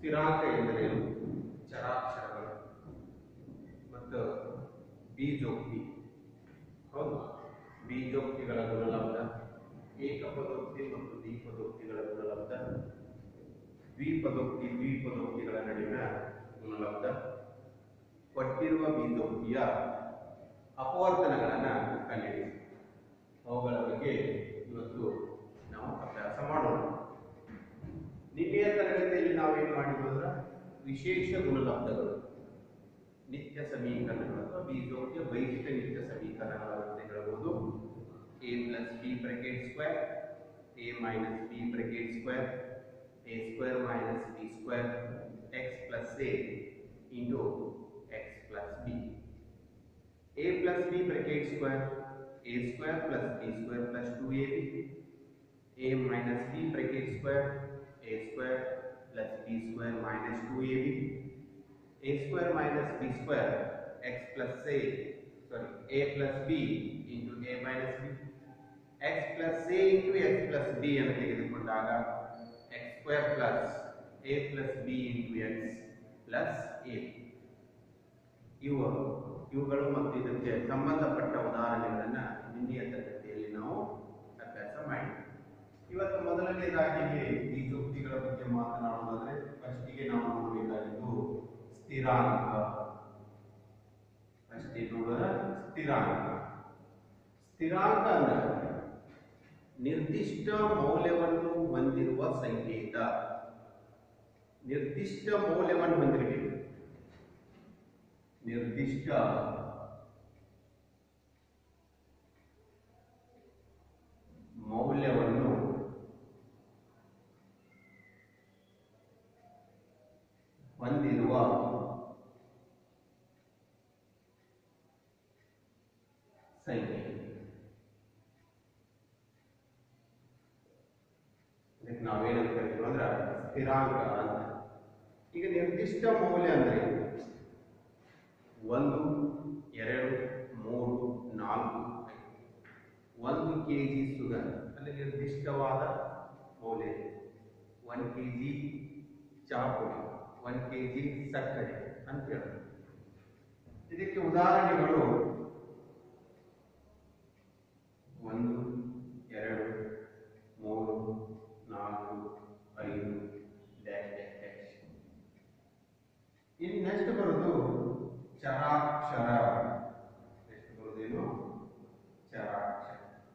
ಸ್ಥಿರಾಂಕ ಎಂದರೇನು ಚರಾಕ್ಷರಗಳು ಮತ್ತು ಬೀಜೋಕ್ತಿ ಹೌದು ಬೀಜೋಕ್ತಿಗಳ ಗುಣಲಬ್ಧ ಏಕಪದೋಕ್ತಿ ಮತ್ತು ದ್ವಿಪದೋಕ್ತಿಗಳ ಗುಣಲಬ್ಧ ದ್ವಿಪದೋಕ್ತಿ ದ್ವಿಪದೋಕ್ತಿಗಳ ನಡುವಿನ ಗುಣಲಬ್ಧ ಕೊಟ್ಟಿರುವ ಬೀಜೋಕ್ತಿಯ ಅಪವರ್ತನಗಳನ್ನು ಕಂಡುಹಿಡಿಸಿ ಅವುಗಳ ಬಗ್ಗೆ ಇವತ್ತು ನಾವು ಅಭ್ಯಾಸ ಮಾಡೋಣ ನಿನ್ನೆಯ ತರಗತಿಯಲ್ಲಿ ನಾವೇನು ಮಾಡಿದ್ವು ಅಂದ್ರೆ ವಿಶೇಷ ಗುಣಲಬ್ಧಗಳು ನಿತ್ಯ ಸಮೀಕರಣಗಳು ಅಥವಾ ಬೀಜೋಕ್ತಿಯ ವೈಶಿಷ್ಟ್ಯ ನಿತ್ಯ ಸಮೀಕರಣಗಳು ಅಂತ ಹೇಳ್ಬೋದು a plus b bracket square a minus b bracket square a square minus b square x plus a into x plus b a plus b bracket square a square plus b square plus 2ab a minus b bracket square a square plus b square minus 2ab a square minus b square x plus a sorry a plus b into a minus b x plus a into x plus b ಅನ್ನು ತೆಗೆದುಕೊಂಡಾಗ x square plus a plus b into x plus a ಇವು ಇವುಗಳು ಮತ್ತು ಇದಕ್ಕೆ ಸಂಬಂಧಪಟ್ಟ ಉದಾಹರಣೆಗಳನ್ನು ನಿನ್ನೆಯ ತರಗತಿಯಲ್ಲಿ ನಾವು ಅಭ್ಯಾಸ ಮಾಡಿದ್ವಿ ಇವತ್ತು ಮೊದಲನೇದಾಗಿ ಬೀಜೋಕ್ತಿಗಳ ಬಗ್ಗೆ ಮಾತನಾಡೋದಾದ್ರೆ ಫಸ್ಟಿಗೆ ನಾವು ನೋಡಬೇಕಾಗಿದ್ದು ಸ್ಥಿರಾಂಕ ಫಸ್ಟ್ ನೋಡೋದ ಸ್ಥಿರಾಂಕ ಸ್ಥಿರಾಂಕ ಅಂದ್ರೆ ನಿರ್ದಿಷ್ಟ ಮೌಲ್ಯವನ್ನು ಹೊಂದಿರುವ ಸಂಕೇತ ನಿರ್ದಿಷ್ಟ ಮೌಲ್ಯವನ್ನು ಹೊಂದಿರಬೇಕು ನಿರ್ದಿಷ್ಟ ಮೌಲ್ಯವನ್ನು ಹೊಂದಿರುವ ಸಂಖ್ಯೆ ಇದಕ್ಕೆ ನಾವೇನಂತ ಕರಿತೀವಿ ಅಂದ್ರೆ ಸ್ಥಿರಾಂಕ ಅಂತ ಈಗ ನಿರ್ದಿಷ್ಟ ಮೌಲ್ಯ ಅಂದ್ರೆ ಏನು? ಒಂದು ಎರಡು ಮೂರು ನಾಲ್ಕು ಐದು. ಒಂದು ಕೆ ಜಿ ಸುಗರ್ ಅಲ್ಲಿ ನಿರ್ದಿಷ್ಟವಾದ ಮೌಲ್ಯ ಇದೆ ಒನ್ ಕೆ ಜಿ ಚಹಾ ಪುಡಿ ಒನ್ ಕೆ ಜಿ ಸಕ್ಕರೆ ಅಂತ ಹೇಳೋದು ಇದಕ್ಕೆ ಉದಾಹರಣೆಗಳು ಒಂದು ಎರಡು ಮೂರು ನಾಲ್ಕು ಐದು ಡ್ಯಾಶ್ ಡ್ಯಾಶ್ ಡ್ಯಾಶ್ ಇನ್ನು ನೆಕ್ಸ್ಟ್ ಬರೋದು ಚರಾಕ್ಷರ ನೆಕ್ಸ್ಟ್ ಬರೋದೇನು ಚರಾಕ್ಷರ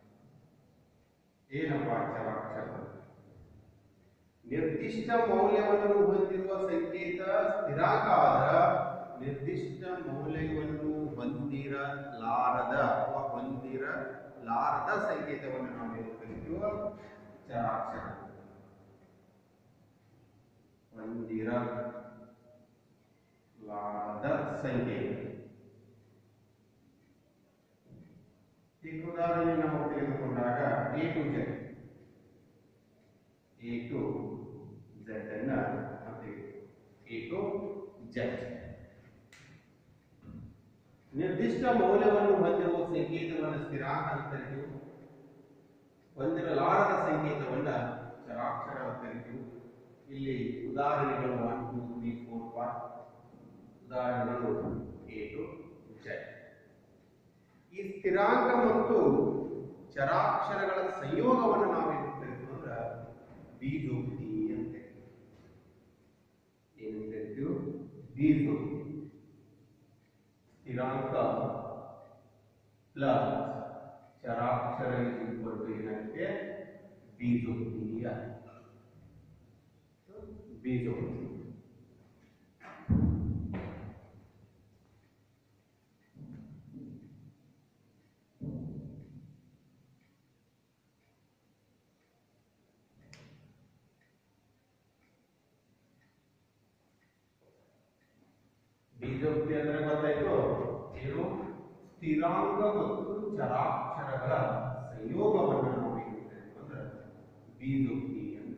ಏನಪ್ಪ ಚರಾಕ್ಷರ ನಿರ್ದಿಷ್ಟ ಮೌಲ್ಯವನ್ನು ಹೊಂದಿರುವ ಸಂಕೇತ ಸ್ಥಿರಾಂಕ ಆದ ನಿರ್ದಿಷ್ಟ ಮೌಲ್ಯವನ್ನು ಹೊಂದಿರಲಾರದ ಅಥವಾ ಹೊಂದಿರಲಾರದ ಸಂಕೇತವನ್ನು ನಾವು ಏನು ಕರಿತೀವೋ ಚರಾಕ್ಷರ ಹೊಂದಿರಲಾರದ ಸಂಕೇತ ಈಗ ಉದಾಹರಣೆ ನಾವು ತೆಗೆದುಕೊಂಡಾಗ a to z a to z ಅನ್ನ ಎ ಟು ಝೆಡ್ ನಿರ್ದಿಷ್ಟ ಮೌಲ್ಯವನ್ನು ಹೊಂದಿರುವ ಸಂಕೇತವನ್ನು ಸ್ಥಿರಾಂಕ ಅಂತ ಕರಿತೀವಿ ಹೊಂದಿರಲಾರದ ಸಂಕೇತವನ್ನ ಚರಾಕ್ಷರ ಅಂತ ಕರಿತೀವಿ ಇಲ್ಲಿ ಉದಾಹರಣೆಗಳು one two three four five ಉದಾಹರಣೆಗಳು ಎ ಟು ಝೆಡ್ ಈ ಸ್ಥಿರಾಂಕ ಮತ್ತು ಚರಾಕ್ಷರಗಳ ಸಂಯೋಗವನ್ನು ನಾವೇನು ಕರಿತೀವಿ ಅಂದ್ರೆ ಬೀಜೋಕ್ತಿ ಅಂತ ಕರಿತೀವಿ. ಏನು ಕರಿತೀವಿ ಬೀಜೋಕ್ತಿ ಸ್ಥಿರಾಂಕ ಪ್ಲಸ್ ಚರಾಕ್ಷರ ಇಕ್ವಲ್ ಏನಾಗುತ್ತೆ ಬೀಜೋಕ್ತಿ ಆಗುತ್ತೆ. ಬೀಜೋಕ್ತಿ ಬೀಜೋಕ್ತಿ ಅಂದ್ರೆ ಗೊತ್ತಾಯ್ತು ಏನು ಸ್ಥಿರಾಂಕ ಮತ್ತು ಚರಾಕ್ಷರಗಳ ಸಂಯೋಗವನ್ನು ನಾವು ಏನು ಕರೀತೀವಿ ಅಂದ್ರೆ ಬೀಜೋಕ್ತಿ ಅಂತ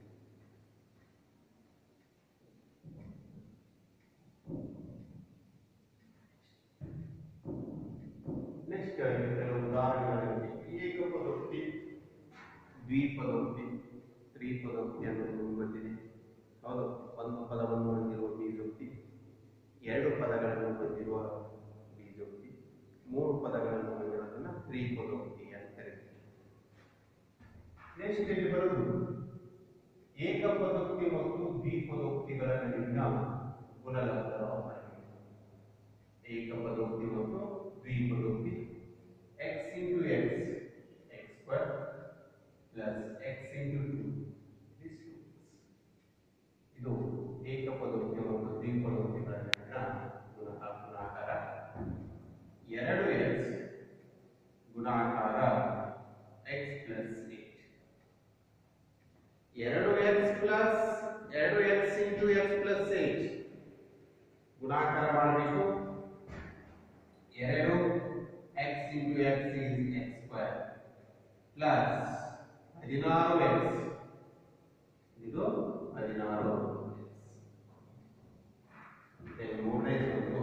ನೆಕ್ಸ್ಟ್ ಕೆಲವು ಉದಾಹರಣೆಗಳಲ್ಲಿ ಏಕಪದೋಕ್ತಿ ದ್ವಿಪದೋಕ್ತಿ ತ್ರಿಪದೋಕ್ತಿ ಅನ್ನೋದು ನಿಮ್ಗೆ ಗೊತ್ತಿದೆ ಹೌದು ಒಂದು ಪದವನ್ನು ಹೊಂದಿರುವ ಬೀಜೋಕ್ತಿ ಎರಡು ಪದಗಳನ್ನು ಹೊಂದಿರುವ ಬೀಜೋಕ್ತಿ ಮೂರು ಪದಗಳನ್ನು ಹೊಂದಿರೋದನ್ನ ತ್ರಿಪದೋಕ್ತಿ ಅಂತ ಕರೀತೀವಿ ನೆಕ್ಸ್ಟ್ ಇಲ್ಲಿ ಬರೋದು ಏಕಪದೋಕ್ತಿ ಮತ್ತು ದ್ವಿಪದೋಕ್ತಿಗಳ ನಡುವಿನ ಗುಣಲಬ್ಧದ ಹೊರಗೆ ಏಕಪದೋಕ್ತಿ ಮತ್ತು ದ್ವಿಪದೋಕ್ತಿ x into x x square plus x into 2 this two ಇದು ಏಕಪದೋಕ್ತಿ ಮತ್ತು ದ್ವಿಪದೋಕ್ತಿಗಳ ನಡುವಿನ ಗುಣಕ ಗುಣಾಕಾರ ಎರಡು x ಗುಣಾಕಾರ x plus 8 ಎರಡು x ಪ್ಲಸ್ ಎರಡು x ಇಂಟು x ಪ್ಲಸ್ 8 ಗುಣಾಕಾರ ಮಾಡಬೇಕು ಎರಡು x into x is x square plus ಹದಿನಾರು x ಇದು ಹದಿನಾರು x ಮೂರನೇ ಒಂದು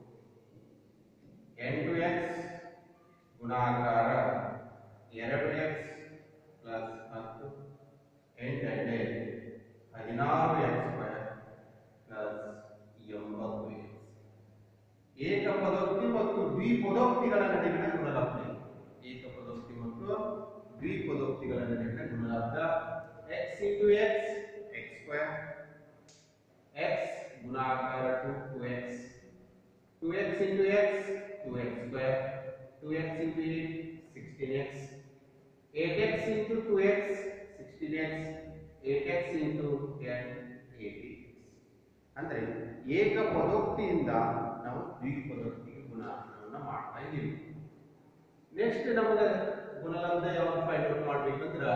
ಎಂಟು x ಗುಣಾಕಾರ ಎರಡು x ಪ್ಲಸ್ ಹತ್ತು ಎಂಟೆಂಟೆ ಹದಿನಾರು x ಸ್ಕ್ವೇರ್ ಪ್ಲಸ್ ಎಂಬತ್ತು x ಏಕಪದೋಕ್ತಿ ಮತ್ತು ದ್ವಿಪದೋಕ್ತಿಗಳ ನಡುವಿನ ಗುಣಲಬ್ಧ ಏಕಪದೋಕ್ತಿ ಮತ್ತು ದ್ವಿಪದೋಕ್ತಿಗಳ ನಡುವಿನ ಗುಣಲಬ್ಧ x into x x square x ಗುಣಾಕಾರ 2 2x 2x into x 2x square 2x into 8 16x 8x into 2x 16x 8x into 10 80x ಅಂದ್ರೆ ಏಕಪದೋಕ್ತಿಯಿಂದ ನಾವು ದ್ವಿಪದೋಕ್ತಿಗೆ ಗುಣಾಕಾರವನ್ನು ಮಾಡ್ತಾ ಇದ್ದೀವಿ ನೆಕ್ಸ್ಟ್ ನಮಗೆ ಗುಣಲಬ್ಧ ಯಾವಾಗ ಫೈಂಡ್ ಔಟ್ ಮಾಡ್ಬೇಕಂದ್ರ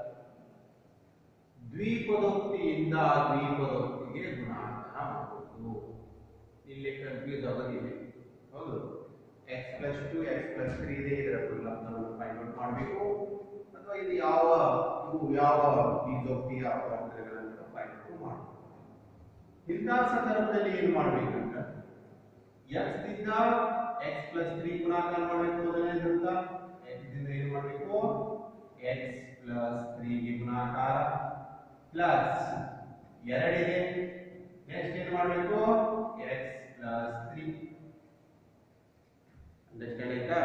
ದ್ವಿಪದೋಕ್ತಿಯಿಂದ ದ್ವಿಪದೋಕ್ತಿಗೆ ಗುಣಾಕಾರ ಮಾಡಬಹುದು ಇಲ್ಲಿ ಕನ್ಫ್ಯೂಸ್ ಆಗೋದಿಲ್ಲ ಹೌದು x plus two x plus three ಇದೆ ಇದರ ಗುಣಲಬ್ಧವನ್ನು ಫೈಂಡ್ ಔಟ್ ಮಾಡಬೇಕು ಅಥವಾ ಇದು ಯಾವ ಇದು ಯಾವ ಬೀಜೋಕ್ತಿ ಯಾವ ವರ್ಗಗಳನ್ನು ಫೈಂಡ್ ಔಟ್ ಮಾಡಬೇಕು ಇಂಥ ಸಂದರ್ಭದಲ್ಲಿ ಏನು ಮಾಡ್ಬೇಕಂದ್ರ x ದಿಂದ x ಪ್ಲಸ್ ತ್ರೀ ಗುಣಾಕಾರ ಮಾಡಬೇಕು ಮೊದಲನೇದ್ರಿಂದ x ದಿಂದ ಏನು ಮಾಡಬೇಕು x ಪ್ಲಸ್ ತ್ರೀಗೆ ಗುಣಾಕಾರ ಪ್ಲಸ್ ಎರಡಿದೆ ನೆಕ್ಸ್ಟ್ ಏನು ಮಾಡಬೇಕು x ಪ್ಲಸ್ ತ್ರೀ ಅಂಡರ್ಸ್ಟ್ಯಾಂಡ್ ಆಯ್ತಾ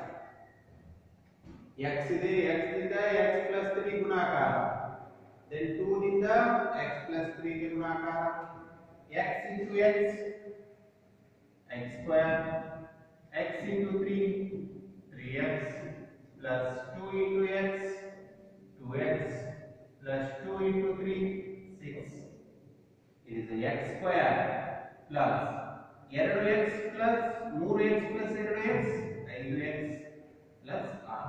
x ಇದೆ x ದಿಂದ x ಪ್ಲಸ್ ತ್ರೀ ಗುಣಾಕಾರ ದೆನ್ 2 ದಿಂದ x ಪ್ಲಸ್ ತ್ರೀ ಗೆ ಗುಣಾಕಾರ x into x x square x into 3 3x plus 2 into x 2x plus 2 into 3 6 it is x square plus 2x plus 3x plus 2x 5x plus r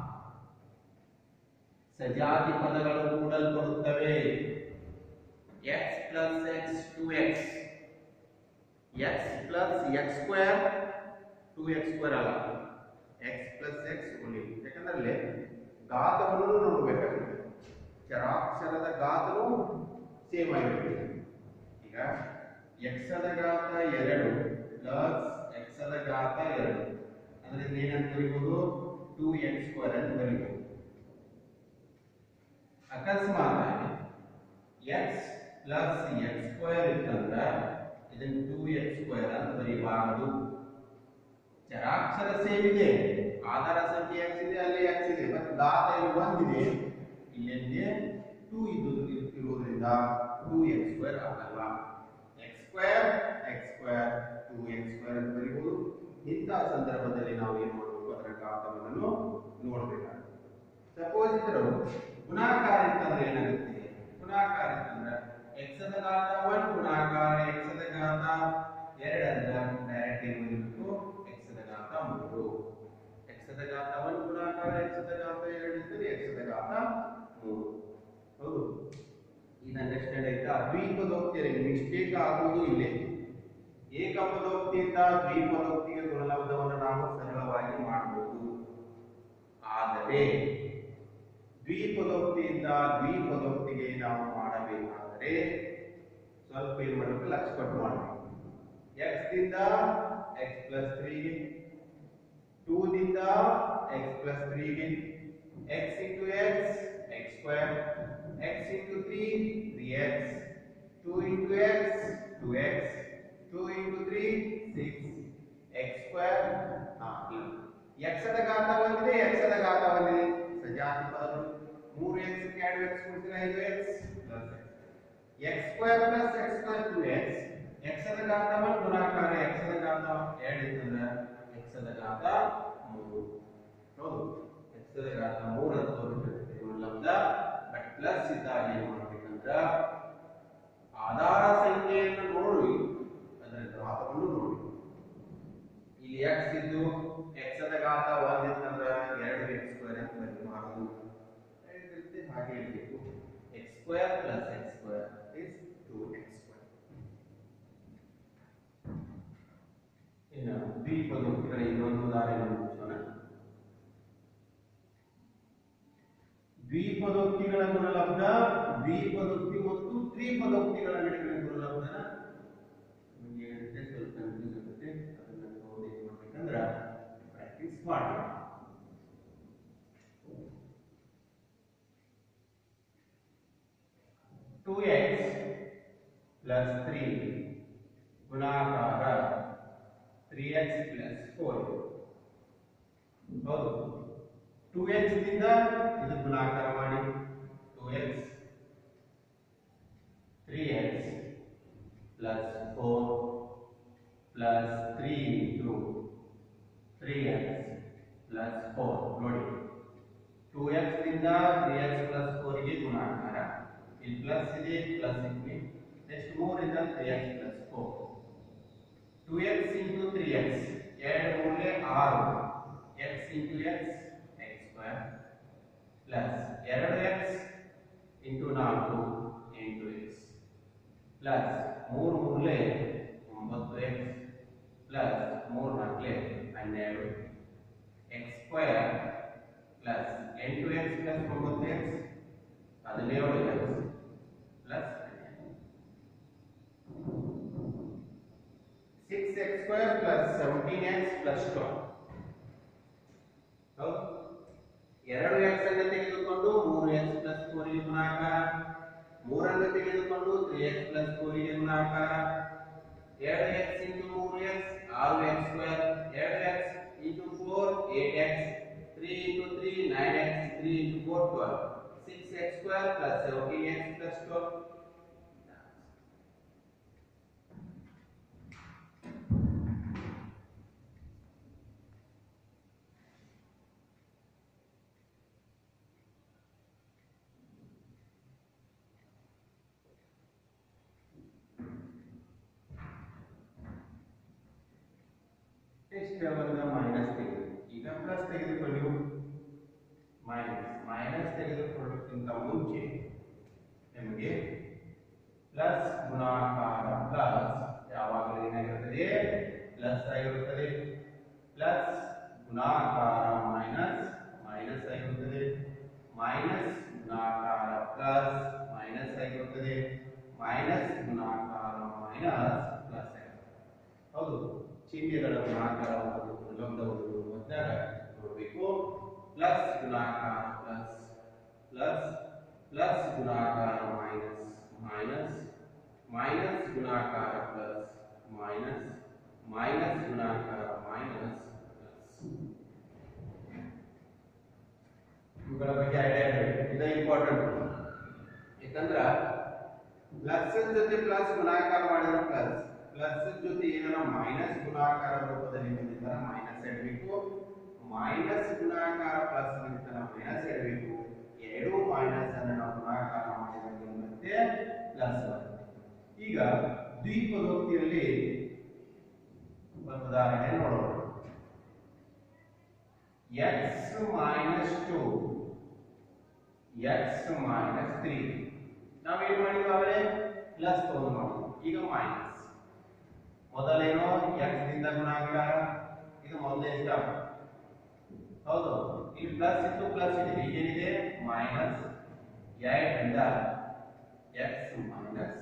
ಸಜಾತಿ ಪದಗಳು ಕೂಡಲ್ಪಡುತ್ತವೆ x plus x 2x x plus x square 2x square ಅಲ್ಲ x plus x ಉಳಿ ಯಾಕಂದ್ರೆ ಅಲ್ಲಿ ಘಾತವನ್ನು ನೋಡಬೇಕಾಗುತ್ತೆ ಚರಾಕ್ಷರದ ಘಾತವು same ಆಗಿರುತ್ತೆ ಈಗ x ದ ಘಾತ ಎರಡು ಪ್ಲಸ್ x ದ ಘಾತ ಎರಡು ಅಂದ್ರೆ ಏನಂತ ಬರೀಬಹುದು 2x ಸ್ಕ್ವೇರ್ ಅಂತ ಬರೀಬಹುದು ಅಕಸ್ಮಾತ್ x ಪ್ಲಸ್ x ಸ್ಕ್ವೇರ್ ಇತ್ತಂದ್ರ ಇದನ್ನು ಟೂ ಎಕ್ಸ್ ಸ್ಕ್ವೇರ್ ಅಂತ ಬರೀಬಾರದು ಚರಾಕ್ಷರ ಸೇಮ್ ಇದೆ ಆಧಾರ ಸಂಖ್ಯೆ ಎಕ್ಸ್ ಇದೆ ಅಲ್ಲಿ ಎಕ್ಸ್ ಇದೆ ಬಟ್ ಘಾತ ಇಲ್ಲಿ ಒಂದಿದೆ ಇಲ್ಲಿಂದೆ ಟೂ ಇದು ಇರುವುದರಿಂದ ಟೂ ಎಕ್ಸ್ ಸ್ಕ್ವೇರ್ ಆಗಲ್ಲ x square x square two x square ಅಂತ ಬರೀಬಹುದು ಇಂತಹ ಸಂದರ್ಭದಲ್ಲಿ ನಾವು ಏನು ಮಾಡಬೇಕು ಅದರ ಘಾತವನ್ನು ನೋಡಬೇಕಾಗುತ್ತೆ ಸಪೋಸ್ ಇದ್ರು ಗುಣಾಕಾರ ಇತ್ತಂದ್ರೆ ಏನಾಗುತ್ತೆ ಗುಣಾಕಾರ ಇತ್ತಂದ್ರೆ x ದ ಘಾತ 1 ಗುಣಾಕಾರ x ದ ಘಾತ 2 ಅಂತ ಡೈರೆಕ್ಟ್ ಏನು ಬರೀಬೇಕು x ದ ಘಾತ 3 x ದ ಘಾತ 1 ಗುಣಾಕಾರ x ದ ಘಾತ 2 ಇದ್ದರೆ x ದ ಘಾತ 3 ಹೌದು ಇದು ಅಂಡರ್ಸ್ಟ್ಯಾಂಡ್ ಆಯ್ತಾ ದ್ವಿಪದೋಕ್ತಿಯಲ್ಲಿ ಮಿಸ್ಟೇಕ್ ಆಗುವುದು ಇಲ್ಲೇ ಏಕಪದೋಕ್ತಿಯಿಂದ ದ್ವಿಪದೋಕ್ತಿಗೆ ಗುಣಲಬ್ಧವನ್ನು ನಾವು ಸರಳವಾಗಿ ಮಾಡಬಹುದು ಆದರೆ ದ್ವಿಪದೋಕ್ತಿಯಿಂದ ದ್ವಿಪದೋಕ್ತಿಗೆ ನಾವು ಮಾಡಬೇಕಾದರೆ ಸ್ವಲ್ಪ ಏನ್ ಮಾಡಬೇಕು ಲಕ್ಷ ಕೊಟ್ಟು ಮಾಡಬೇಕು x ದಿಂದ x ಪ್ಲಸ್ ತ್ರೀಗೆ ಟೂ ದಿಂದ x ಪ್ಲಸ್ ತ್ರೀಗೆ x into x x square x into three three x 2 into x 2x 2 into 3 6 x square 4 x ದ ಘಾತ ಒಂದಿದೆ x ದ ಘಾತ ಒಂದಿದೆ ಸಜಾತಿ ಪದಗಳು 3x ಗೆ 2x ಕೂಡಿಸಿದ್ರೆ 5x x square plus x square 2x x ದ ಘಾತ ಮತ್ತು ಗುಣಾಕಾರ x ದ ಘಾತ 2 ಇತ್ತಂದ್ರೆ x ದ ಘಾತ 3 ಹೌದು x ದ ಘಾತ 3 ಅಂತ ತೋರಿಸಿರ್ತದೆ ಇವು ಲಬ್ಧ ಬಟ್ ಪ್ಲಸ್ ಇದ್ದಾಗ ಏನು ಮಾಡ್ಬೇಕಂದ್ರ ಆಧಾರ ಸಂಖ್ಯೆಯನ್ನು ನೋಡಿ ಅದರ ಘಾತವನ್ನು ನೋಡಿ ಇಲ್ಲಿ x ಇದ್ದು x ದ ಘಾತ 1 ಇತ್ತಂದ್ರೆ 2 x ಸ್ಕ್ವೇರ್ ಅಂತ ಬರೀ ಮಾಡೋದು ಇರುತ್ತೆ ಹಾಗೆ ಇರಬೇಕು x square plus x square is 2x square ಇನ್ನು ದ್ವಿಪದೋಕ್ತಿಗಳ ಇನ್ನೊಂದು ಉದಾಹರಣೆ ಮುಗಿಸೋಣ ದ್ವಿಪದೋಕ್ತಿಗಳ ಗುಣಲಬ್ಧ ದ್ವಿಪದೋಕ್ತಿ ಮತ್ತು ತ್ರಿಪದೋಕ್ತಿಗಳ ನಡುವಿನ ಗುಣಲಬ್ಧ ನಿಮಗೆ ಏನಿರುತ್ತೆ ಸ್ವಲ್ಪ ಕನ್ಫ್ಯೂಸ್ ಆಗುತ್ತೆ ಅದನ್ನ ನೋಡಿ ಏನ್ ಮಾಡ್ಬೇಕಂದ್ರ ಪ್ರಾಕ್ಟೀಸ್ ಮಾಡಿ ಟೂ ಎಕ್ಸ್ ಪ್ಲಸ್ ತ್ರೀ ಗುಣಾಕಾರ ತ್ರೀ ಎಕ್ಸ್ ಪ್ಲಸ್ ಫೋರ್ ಹೌದು ಟೂ ಎಕ್ಸ್ ದಿಂದ ಇದು ಗುಣಾಕಾರ ಮಾಡಿ two x three x plus four plus three into three x plus four ನೋಡಿ ಟೂ ಎಕ್ಸ್ ದಿಂದ ತ್ರೀ ಎಕ್ಸ್ ಪ್ಲಸ್ ಫೋರ್ಗೆ ಗುಣಾಕಾರ ಇಲ್ಲಿ ಪ್ಲಸ್ ಇದೆ ಪ್ಲಸ್ ಇದೆ ನೆಕ್ಸ್ಟ್ ಮೂರ್ ಇಂದ three x plus four two x into three x ಎರಡು ಮೂರಲೆ ಆರು x into x x square plus ಎರಡು ಎಕ್ಸ್ ಇಂಟು ನಾಲ್ಕು ಎಂಟು ಎಕ್ಸ್ ಪ್ಲಸ್ ಮೂರು ಮೂರಲೆ ಒಂಬತ್ತು ಎಕ್ಸ್ ಪ್ಲಸ್ ಮೂರು ನಾಲ್ಕಲೆ ಹನ್ನೆರಡು ಎಕ್ಸ್ ಸ್ಕ್ವೇರ್ ಪ್ಲಸ್ ಎಂಟು ಎಕ್ಸ್ ಪ್ಲಸ್ ಒಂಬತ್ತು ಎಕ್ಸ್ ಹದಿನೇಳು x plus six x square plus seventeen x plus twelve ಹೌದು ಎರಡು ಎಕ್ಸ್ ಅನ್ನು ತೆಗೆದುಕೊಂಡು ಮೂರು ಎಕ್ಸ್ ಪ್ಲಸ್ ಫೋರ್ ಗೆ ಗುಣಾಕಾರ ಮೂರನ್ನು ತೆಗೆದುಕೊಂಡು ತ್ರೀ ಎಕ್ಸ್ ಪ್ಲಸ್ ಫೋರ್ ಗೆ ಗುಣಾಕಾರ ಎರಡು ಎಕ್ಸ್ ಇಂಟು ಮೂರು ಎಕ್ಸ್ ಆರು ಎಕ್ಸ್ ಸ್ಕ್ವೇರ್ ಎರಡು x into four eight x three into three nine x three into four twelve six x square plus seventeen x plus twelve ಎಷ್ಟು ಬಂದ minus ತೆಗೆದು ಈಗ ಪ್ಲಸ್ ತೆಗೆದುಕೊಳ್ಳಿ ಮೈನಸ್ ಮೈನಸ್ ತೆಗೆದುಕೊಳ್ಳೋಕ್ಕಿಂತ ಮುಂಚೆ ನಿಮಗೆ ಪ್ಲಸ್ ಗುಣಾಕಾರ ಪ್ಲಸ್ ಯಾವಾಗಲೂ ಏನಾಗಿರುತ್ತದೆ ಪ್ಲಸ್ ಆಗಿರುತ್ತದೆ ಪ್ಲಸ್ ಗುಣಾಕಾರ ಮೈನಸ್ ಮೈನಸ್ ಆಗಿರುತ್ತದೆ ಮೈನಸ್ ಗುಣಾಕಾರ ಪ್ಲಸ್ ಮೈನಸ್ ಆಗಿರುತ್ತದೆ ಮೈನಸ್ ಗುಣಾಕಾರ ಮೈನಸ್ ಪ್ಲಸ್ ಆಗಿರುತ್ತದೆ ಹೌದು ಚಿಹ್ನೆಗಳ ಗುಣಾಕಾರವನ್ನು ಲಬ್ಧವನ್ನು ಮೊದಲಾಗ ನೋಡಬೇಕು ಪ್ಲಸ್ ಗುಣಾಕಾರ ಪ್ಲಸ್ ಪ್ಲಸ್ ಪ್ಲಸ್ ಗುಣಾಕಾರ ಮೈನಸ್ ಮೈನಸ್ ಮೈನಸ್ ಗುಣಾಕಾರ ಪ್ಲಸ್ ಮೈನಸ್ ಮೈನಸ್ ಗುಣಾಕಾರ ಮೈನಸ್ ಪ್ಲಸ್ ಇವುಗಳ ಬಗ್ಗೆ ಐಡಿಯಾ ಇರಬೇಕು ಇದು ಇಂಪಾರ್ಟೆಂಟ್ ಯಾಕಂದ್ರ ಪ್ಲಸ್ ಜೊತೆ ಪ್ಲಸ್ ಗುಣಾಕಾರ ಮಾಡಿದ್ರೆ ಪ್ಲಸ್ ಪ್ಲಸ್ ಜೊತೆ ಏನಾರ ಮೈನಸ್ ಗುಣಾಕಾರ ರೂಪದಲ್ಲಿ ಬಂದಿದ್ದಾರೆ ಮೈನಸ್ ಇಡಬೇಕು ಮೈನಸ್ ಗುಣಾಕಾರ ಪ್ಲಸ್ ಬಂದಿದ್ದಾರೆ ಮೈನಸ್ ಇಡಬೇಕು ಎರಡು ಮೈನಸ್ ಅನ್ನು ನಾವು ಗುಣಾಕಾರ ಮಾಡಿದಾಗ ಮತ್ತೆ ಪ್ಲಸ್ ಬರುತ್ತೆ ಈಗ ದ್ವಿಪದೋಕ್ತಿಯಲ್ಲಿ ಒಂದು ಉದಾಹರಣೆ ನೋಡೋಣ x minus two x minus three ನಾವೇನ್ ಮಾಡಿದ್ವಿ ಪ್ಲಸ್ ತಗೊಂಡು ಮಾಡಿದ್ವಿ ಈಗ ಮೈನಸ್ ಮೊದಲೇನೋ ಎಕ್ಸ್ ದಿಂದ ಗುಣಾಕಾರ ಇದು ಮೊದಲನೇ ಸ್ಟೆಪ್ ಹೌದು ಇಲ್ಲಿ ಪ್ಲಸ್ ಇತ್ತು ಪ್ಲಸ್ ಇದೆ ಈಗ ಏನಿದೆ ಮೈನಸ್ ಎರಡರಿಂದ x minus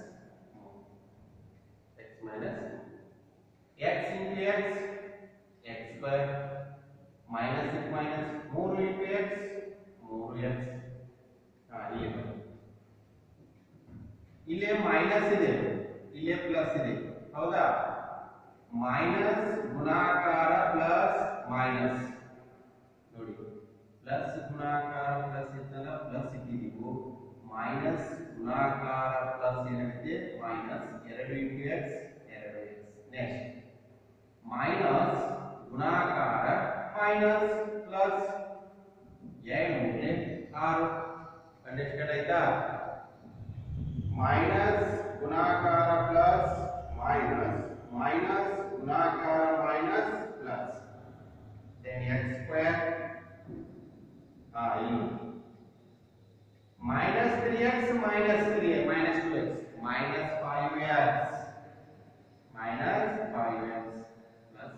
x minus x into x x square minus into minus ಮೂರು ಇಂಟು ಎಕ್ಸ್ ಮೂರು ಎಕ್ಸ್ ಹಾ ಇಲ್ಲಿ ಬರುತ್ತೆ. ಇಲ್ಲಿ ಇಲ್ಲೇ ಮೈನಸ್ ಇದೆ ಇಲ್ಲೇ ಪ್ಲಸ್ ಇದೆ ಹೌದಾ ಮೈನಸ್ ಗುಣಾಕಾರ ಪ್ಲಸ್ ಮೈನಸ್ ನೋಡಿ ಪ್ಲಸ್ ಗುಣಾಕಾರ ಪ್ಲಸ್ ಇತ್ತಲ್ಲ ಪ್ಲಸ್ ಇಟ್ಟಿದ್ದೀವು ಮೈನಸ್ ಗುಣಾಕಾರ ಪ್ಲಸ್ ಏನಾಗುತ್ತೆ ಮೈನಸ್ ಎರಡು ಇಂಟು ಎಕ್ಸ್ ಎರಡು ಎಕ್ಸ್ ನೆಕ್ಸ್ಟ್ ಮೈನಸ್ ಗುಣಾಕಾರ ಮೈನಸ್ ಪ್ಲಸ್ ಎರಡು ಮೂಲೆ ಆರು ಅಂಡರ್ಸ್ಟ್ಯಾಂಡ್ ಆಯ್ತಾ ಮೈನಸ್ ಗುಣಾಕಾರ ಪ್ಲಸ್ ಮೈನಸ್ ಮೈನಸ್ ಗುಣಾಕಾರ minus plus then x square ah ಇಲ್ಲಿ minus 3x minus 3x minus 2x minus 5x minus 5x plus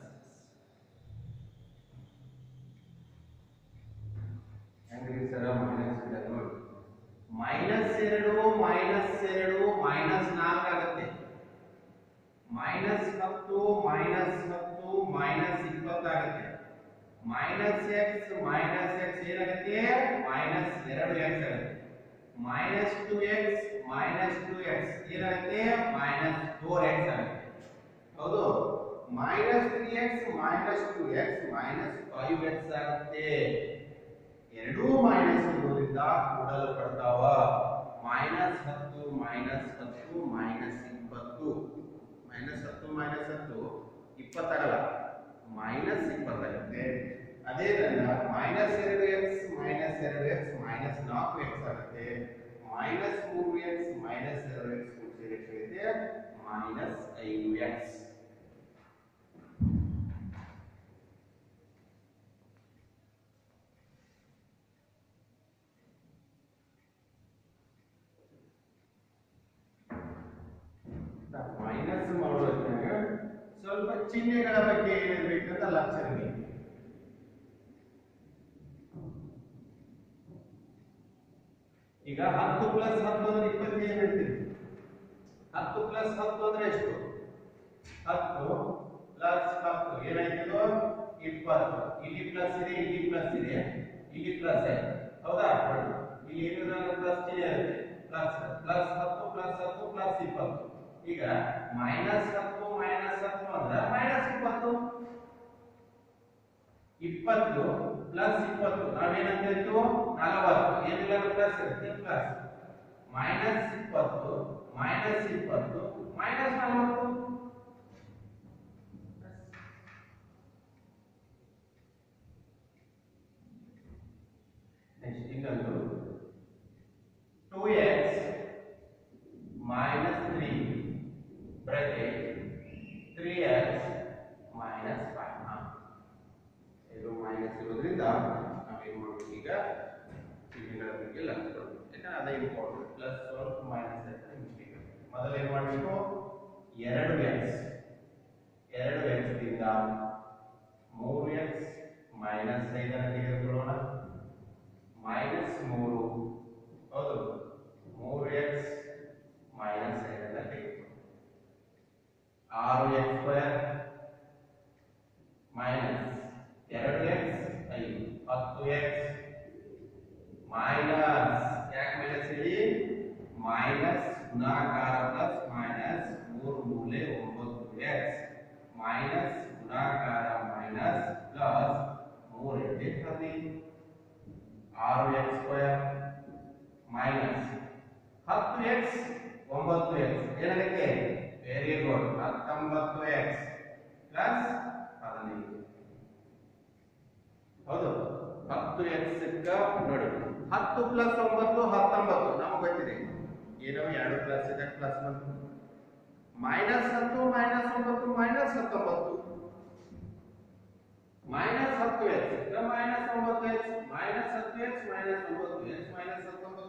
6 ಹೆಂಗ್ರಿ ಸರ ಮೈನಸ್ ಇಡೋದು ನೋಡಿ ಮೈನಸ್ ಎರಡು ಮೈನಸ್ ಎರಡು ಮೈನಸ್ ನಾಲ್ಕು ಆಗುತ್ತೆ ಮೈನಸ್ ಹತ್ತು ಮೈನಸ್ ಹತ್ತು ಮೈನಸ್ ಇಪ್ಪತ್ತಾಗುತ್ತೆ ಮೈನಸ್ ಎಕ್ಸ್ ಮೈನಸ್ ಎಕ್ಸ್ ಏನಾಗುತ್ತೆ ಮೈನಸ್ ಎರಡು ಎಕ್ಸ್ ಆಗುತ್ತೆ minus two x minus two x ಏನಾಗುತ್ತೆ ಮೈನಸ್ ಫೋರ್ ಎಕ್ಸ್ ಆಗುತ್ತೆ ಹೌದು minus three x minus two x minus five x ಆಗುತ್ತೆ ಎರಡೂ ಮೈನಸ್ ಇರೋದ್ರಿಂದ ಕೂಡಲ್ಪಡ್ತಾವ ಮೈನಸ್ ಹತ್ತು ಮೈನಸ್ ಹತ್ತು ಮೈನಸ್ ಇಪ್ಪತ್ತು ಮೈನಸ್ ಹತ್ತು ಮೈನಸ್ ಹತ್ತು ಇಪ್ಪತ್ತಾಗಲ್ಲ ಮೈನಸ್ ಇಪ್ಪತ್ತಾಗುತ್ತೆ ಅದೇ ನನ್ನ ಮೈನಸ್ ಎರಡು ಎಕ್ಸ್ ಮೈನಸ್ ಎರಡು ಎಕ್ಸ್ ಮೈನಸ್ ನಾಲ್ಕು ಎಕ್ಸ್ ಆಗುತ್ತೆ ಮೈನಸ್ ಮೂರು ಎಕ್ಸ್ ಮೈನಸ್ ಎರಡು ಎಕ್ಸ್ ಕೂಡಿಸಿದ್ರೆ ಎಷ್ಟಾಗುತ್ತೆ ಮೈನಸ್ ಐದು ಎಕ್ಸ್ ಮೈನಸ್ ಮಾಡೋದ್ರಾಗ ಸ್ವಲ್ಪ ಚಿಹ್ನೆಗಳ ಬಗ್ಗೆ ಏನಿರ್ಬೇಕಂತ ಲಕ್ಷ ಇರಲಿ ಈಗ ಹತ್ತು ಪ್ಲಸ್ ಹತ್ತು ಅಂದ್ರೆ ಇಪ್ಪತ್ತೈದು ಹೇಳ್ತೀವಿ ಹತ್ತು ಪ್ಲಸ್ ಹತ್ತು ಅಂದ್ರೆ ಎಷ್ಟು ಹತ್ತು ಪ್ಲಸ್ ಹತ್ತು ಏನಾಯ್ತು ಇಪ್ಪತ್ತು ಇಲ್ಲಿ ಪ್ಲಸ್ ಇದೆ ಇಲ್ಲಿ ಪ್ಲಸ್ ಇದೆ ಇಲ್ಲಿ ಪ್ಲಸ್ ಇದೆ ಹೌದಾ ನೋಡಿ ಇಲ್ಲಿ ಏನಿದೆ ಪ್ಲಸ್ ಚಿಹ್ನೆ ಇರುತ್ತೆ ಪ್ಲಸ್ ಪ್ಲಸ್ ಹತ್ತು ಪ್ಲಸ್ ಹತ್ತು ಪ್ಲಸ್ ಇಪ್ಪತ್ತು ಈಗ ಮೈನಸ್ ಹತ್ತು ಮೈನಸ್ ಹತ್ತು ಅಂದ್ರೆ ಮೈನಸ್ ಇಪ್ಪತ್ತು ಇಪ್ಪತ್ತು ಪ್ಲಸ್ ಇಪ್ಪತ್ತು ನಾವೇನಂತ ಹೇಳ್ತೀವೋ ನಲವತ್ತು ಏನಿಲ್ಲ ಪ್ಲಸ್ ಇರುತ್ತೆ ಪ್ಲಸ್ ಮೈನಸ್ ಇಪ್ಪತ್ತು ಮೈನಸ್ ಇಪ್ಪತ್ತು ಮೈನಸ್ ನಲವತ್ತು ನೆಕ್ಸ್ಟ್ ಇನ್ನೊಂದು two x minus three bracket three x minus five ಇದು ಮೈನಸ್ ಇರೋದ್ರಿಂದ ನಾವೇನು ಮಾಡ್ಬೇಕು ಈಗ ಚಿಹ್ನೆಗಳ ಬಗ್ಗೆ ಲಕ್ಷ ಕೊಡ್ಬೇಕು ಯಾಕಂದ್ರೆ ಅದೇ ಇಂಪಾರ್ಟೆಂಟ್ ಪ್ಲಸ್ ಸ್ವಲ್ಪ ಮೈನಸ್ ಆಯ್ತಾರೆ ಮಿಸ್ಟೇಕ್ ಮೊದಲು ಏನು ಮಾಡಬೇಕು ಎರಡು ಎಕ್ಸ್ ಎರಡು ಎಕ್ಸ್ ದಿಂದ ಮೂರು ಎಕ್ಸ್ ಮೈನಸ್ ಐದನ್ನು ತೆಗೆದುಕೊಳ್ಳೋಣ ಮೈನಸ್ ಮೂರು ಹೌದು ಮೂರು ಎಕ್ಸ್ ಮೈನಸ್ ಐದನ್ನು ತೆಗೆದುಕೊಳ್ಳೋಣ ಆರು ಎಕ್ಸ್ ಸ್ಕ್ವೇರ್ ಮೈನಸ್ ಎರಡು ಎಕ್ಸ್ ಐದು ಹತ್ತು ಎಕ್ಸ್ ಮೈನಸ್ ಯಾಕೆ ಮೈನಸ್ ಹೇಳಿ ಮೈನಸ್ ಗುಣಾಕಾರ ಪ್ಲಸ್ ಮೈನಸ್ ಮೂರು ಮೂಲೆ ಒಂಬತ್ತು ಎಕ್ಸ್ ಮೈನಸ್ ಗುಣಾಕಾರ ಮೈನಸ್ ಪ್ಲಸ್ ಮೂರು ಎಂಟು ಹದಿನೈದು ಆರು ಎಕ್ಸ್ ಸ್ಕ್ವೇರ್ ಮೈನಸ್ ಹತ್ತು ಎಕ್ಸ್ ಒಂಬತ್ತು ಎಕ್ಸ್ ಏನಾಗುತ್ತೆ ವೆರಿ ಗುಡ್ ಹತ್ತೊಂಬತ್ತು ಎಕ್ಸ್ ಪ್ಲಸ್ ಹದಿನೈದು ಹೌದು ಹತ್ತು ಎಕ್ಸ್ ನೋಡಿ ಹತ್ತು ಪ್ಲಸ್ ಒಂಬತ್ತು ಹತ್ತೊಂಬತ್ತು ನಮಗೆ ಗೊತ್ತಿದೆ ಏನೋ ಎರಡು ಪ್ಲಸ್ ಇದೆ ಪ್ಲಸ್ ಬಂತು ಮೈನಸ್ ಹತ್ತು ಮೈನಸ್ ಒಂಬತ್ತು ಮೈನಸ್ ಹತ್ತೊಂಬತ್ತು ಮೈನಸ್ ಹತ್ತು ಎಕ್ಸ್ ಮೈನಸ್ ಒಂಬತ್ತು ಎಕ್ಸ್ ಮೈನಸ್ ಹತ್ತು ಎಕ್ಸ್ ಮೈನಸ್ ಒಂಬತ್ತು ಎಕ್ಸ್ ಮೈನಸ್ ಹತ್ತೊಂಬತ್ತು